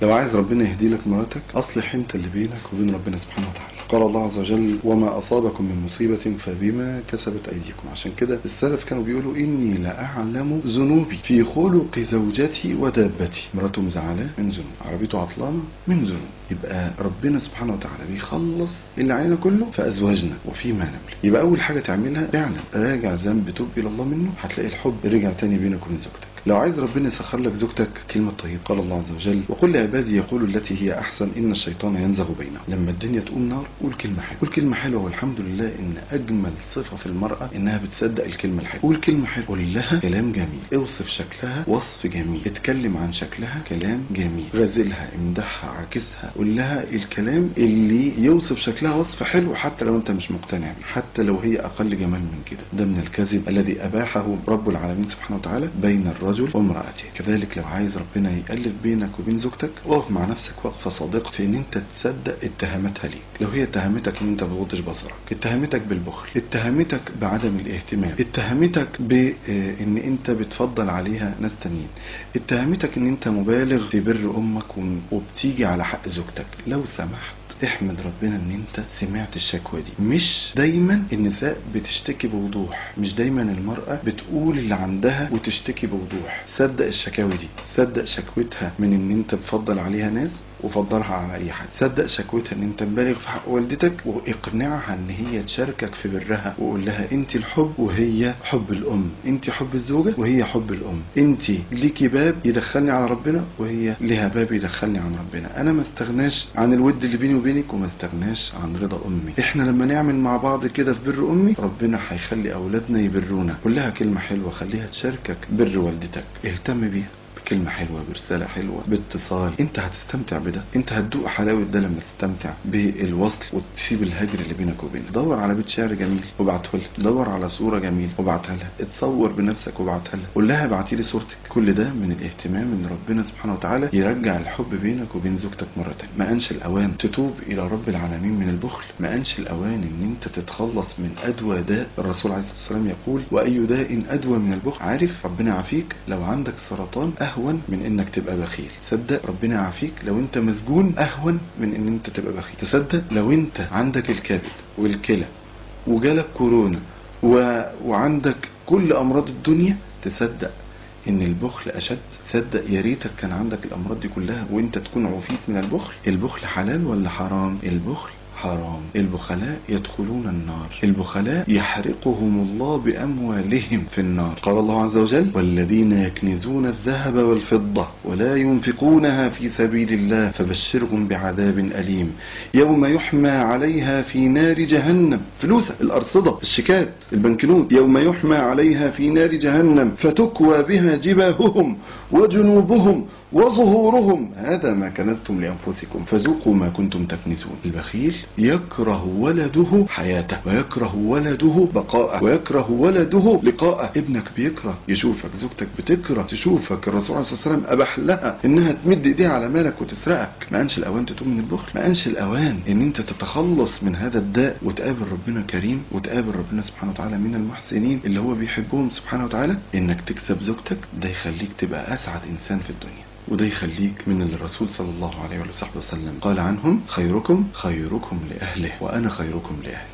لو عايز ربنا يهدي لك مراتك اصلح انت اللي بينك وبين ربنا سبحانه وتعالى قال الله عز وجل وما اصابكم من مصيبة فبما كسبت ايديكم عشان كده السلف كانوا بيقولوا اني لاعلم ذنوبي في خلق زوجتي ودابتي مراته مزعلاه من ذنوب عربيته عطلانه من ذنوب يبقى ربنا سبحانه وتعالى بيخلص اللي علينا كله في ازواجنا وفيما نملك يبقى اول حاجه تعملها فعلا راجع ذنب توب الى الله منه هتلاقي الحب رجع تاني بينك وبين زوجتك لو عايز ربنا يسخر لك زوجتك كلمة طيبة قال الله عز وجل وقل لعبادي يقولوا التي هي أحسن إن الشيطان ينزغ بينهم لما الدنيا تقوم نار قول كلمة حلوة قول كلمة حلوة والحمد لله إن أجمل صفة في المرأة إنها بتصدق الكلمة الحلوة قول كلمة حلوة قول لها كلام جميل اوصف شكلها وصف جميل اتكلم عن شكلها كلام جميل غازلها امدحها عاكسها قول لها الكلام اللي يوصف شكلها وصف حلو حتى لو انت مش مقتنع بيه حتى لو هي أقل جمال من كده ده من الكذب الذي أباحه رب العالمين سبحانه وتعالى بين الرجل وامرأته كذلك لو عايز ربنا يألف بينك وبين زوجتك اقف مع نفسك وقفة صادقة في ان انت تصدق اتهاماتها ليك لو هي اتهمتك ان انت بتغضش بصرك اتهمتك بالبخل اتهمتك بعدم الاهتمام اتهمتك بان انت بتفضل عليها ناس تانيين اتهمتك ان انت مبالغ في بر امك وبتيجي على حق زوجتك لو سمحت احمد ربنا ان انت سمعت الشكوى دي مش دايما النساء بتشتكي بوضوح مش دايما المرأة بتقول اللي عندها وتشتكي بوضوح صدق الشكاوي دي صدق شكوتها من ان انت بتفضل عليها ناس وفضلها على اي حد صدق شكوتها ان انت مبالغ في حق والدتك واقنعها ان هي تشاركك في برها وقول لها انت الحب وهي حب الام انت حب الزوجة وهي حب الام انت ليكي باب يدخلني على ربنا وهي ليها باب يدخلني عن ربنا انا ما استغناش عن الود اللي بيني وبينك وما استغناش عن رضا امي احنا لما نعمل مع بعض كده في بر امي ربنا هيخلي اولادنا يبرونا قول لها كلمة حلوة خليها تشاركك بر والدتك اهتم بيها بكلمة حلوة برسالة حلوة باتصال انت هتستمتع بده انت هتدوق حلاوة ده لما تستمتع بالوصل وتسيب الهجر اللي بينك وبينه دور على بيت شعر جميل وابعته لها دور على صورة جميل وابعتها لها اتصور بنفسك وابعتها لها قول لها ابعتي لي صورتك كل ده من الاهتمام ان ربنا سبحانه وتعالى يرجع الحب بينك وبين زوجتك مرة تانية ما انش الاوان تتوب الى رب العالمين من البخل ما انش الاوان ان انت تتخلص من ادوى داء الرسول عليه الصلاة والسلام يقول واي داء ادوى من البخل عارف ربنا يعافيك لو عندك سرطان اهون من انك تبقى بخيل صدق ربنا يعافيك لو انت مسجون اهون من ان انت تبقى بخيل تصدق لو انت عندك الكبد والكلى وجالك كورونا و... وعندك كل امراض الدنيا تصدق ان البخل اشد صدق يا ريتك كان عندك الامراض دي كلها وانت تكون عفيت من البخل البخل حلال ولا حرام البخل حرام البخلاء يدخلون النار البخلاء يحرقهم الله بأموالهم في النار قال الله عز وجل والذين يكنزون الذهب والفضة ولا ينفقونها في سبيل الله فبشرهم بعذاب أليم يوم يحمى عليها في نار جهنم فلوسة الأرصدة الشيكات البنكنوت يوم يحمى عليها في نار جهنم فتكوى بها جباههم وجنوبهم وظهورهم هذا ما كنزتم لأنفسكم فذوقوا ما كنتم تكنزون البخيل يكره ولده حياته ويكره ولده بقاءه ويكره ولده لقاءه ابنك بيكره يشوفك زوجتك بتكره تشوفك الرسول عليه الصلاة والسلام أباح لها إنها تمد إيديها على مالك وتسرقك ما أنش الأوان تتوب من البخل ما أنش الأوان إن أنت تتخلص من هذا الداء وتقابل ربنا كريم وتقابل ربنا سبحانه وتعالى من المحسنين اللي هو بيحبهم سبحانه وتعالى إنك تكسب زوجتك ده يخليك تبقى أسعد إنسان في الدنيا وده يخليك من اللي الرسول صلى الله عليه وصحبه وسلم قال عنهم خيركم خيركم لأهله وأنا خيركم لأهلي